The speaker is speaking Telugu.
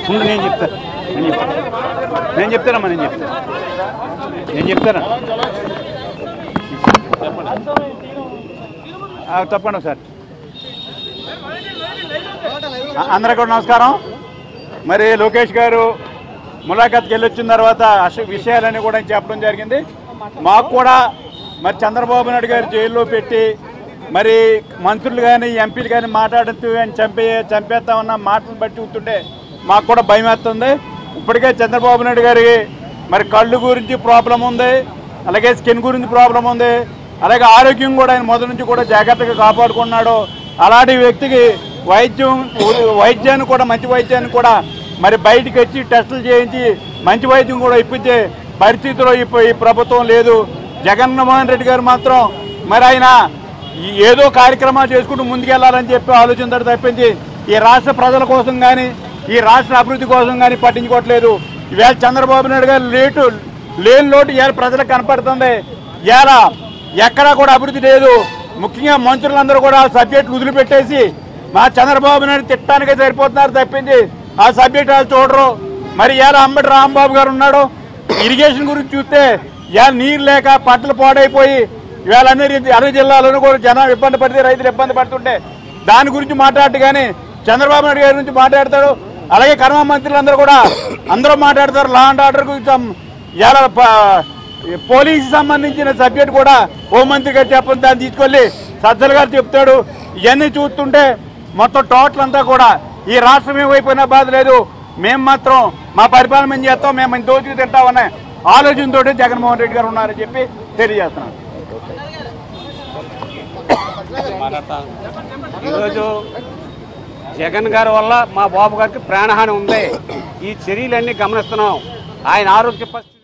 ముందు నేను చెప్తా నేను చెప్తా నేను చెప్తానమ్మా నేను చెప్తాను నేను చెప్తాను ఆ, తప్పండి సార్ అందరికీ కూడా నమస్కారం మరి లోకేష్ గారు ములాఖాత్కి వెళ్ళి వచ్చిన తర్వాత అసలు విషయాలన్నీ కూడా చెప్పడం జరిగింది మాకు కూడా మరి చంద్రబాబు నాయుడు గారు జైల్లో పెట్టి మరి మంత్రులు కానీ ఎంపీలు కానీ మాట్లాడుతూ ఆయన చంపే చంపేస్తామన్న మాటలు బట్టి ఉంటుంటే మాకు కూడా భయం వేస్తుంది ఇప్పటికే చంద్రబాబు నాయుడు గారికి మరి కళ్ళు గురించి ప్రాబ్లం ఉంది అలాగే స్కిన్ గురించి ప్రాబ్లం ఉంది అలాగే ఆరోగ్యం కూడా ఆయన మొదటి నుంచి కూడా జాగ్రత్తగా కాపాడుకున్నాడు అలాంటి వ్యక్తికి వైద్యం వైద్యాన్ని కూడా మంచి వైద్యాన్ని కూడా మరి బయటికి వచ్చి టెస్టులు చేయించి మంచి వైద్యం కూడా ఇప్పించే పరిస్థితిలో ఇప్పుడు ఈ ప్రభుత్వం లేదు జగన్మోహన్ రెడ్డి గారు మాత్రం మరి ఆయన ఈ ఏదో కార్యక్రమాలు చేసుకుంటూ ముందుకెళ్లాలని చెప్పి ఆలోచన తప్పించి ఈ రాష్ట్ర ప్రజల కోసం కానీ ఈ రాష్ట్ర అభివృద్ధి కోసం కానీ పట్టించుకోవట్లేదు ఈవేళ చంద్రబాబు నాయుడు గారు లేటు లేని లోటు ఇవాళ ప్రజలకు కనపడుతుంది ఇవాళ ఎక్కడా కూడా అభివృద్ధి లేదు ముఖ్యంగా మంత్రులందరూ కూడా ఆ సబ్జెక్టులు వదిలిపెట్టేసి మా చంద్రబాబు నాయుడు తిట్టడానికే సరిపోతున్నారు తప్పించి ఆ సబ్జెక్ట్ వాళ్ళు చూడరు మరి ఇవాళ అంబటి రాంబాబు గారు ఉన్నాడు ఇరిగేషన్ గురించి చూస్తే ఇవాళ నీరు లేక పంటలు పాడైపోయి ఇవాళ అన్ని రీ- అన్ని జిల్లాలోనూ కూడా జనం ఇబ్బంది పడితే రైతులు ఇబ్బంది పడుతుంటే దాని గురించి మాట్లాడదు కానీ చంద్రబాబు నాయుడు గారి గురించి మాట్లాడతాడు అలాగే కర్మ మంత్రులందరూ కూడా అందరూ మాట్లాడతారు లా అండ్ ఆర్డర్ గురించి ఇవాళ ప- ఈ పోలీసు సంబంధించిన సబ్జెక్ట్ కూడా హోంమంత్రి గారు చెప్పని దాన్ని తీసుకెళ్ళి సజ్జల గారు చెప్తాడు ఇవన్నీ చూస్తుంటే మొత్తం టోటల్ అంతా కూడా ఈ రాష్ట్రం ఏమైపోయినా బాధ లేదు మేము మాత్రం మా పరిపాలన మేము చేస్తాం మేము మంచి దోచుకు తింటామనే ఆలోచనతో జగన్మోహన్ రెడ్డి గారు ఉన్నారని చెప్పి తెలియజేస్తున్నాను ఈరోజు జగన్ గారి వల్ల మా బాబు గారికి ప్రాణహాని ఉంది ఈ చర్యలన్నీ గమనిస్తున్నాం ఆయన ఆరోగ్య పరిస్థితి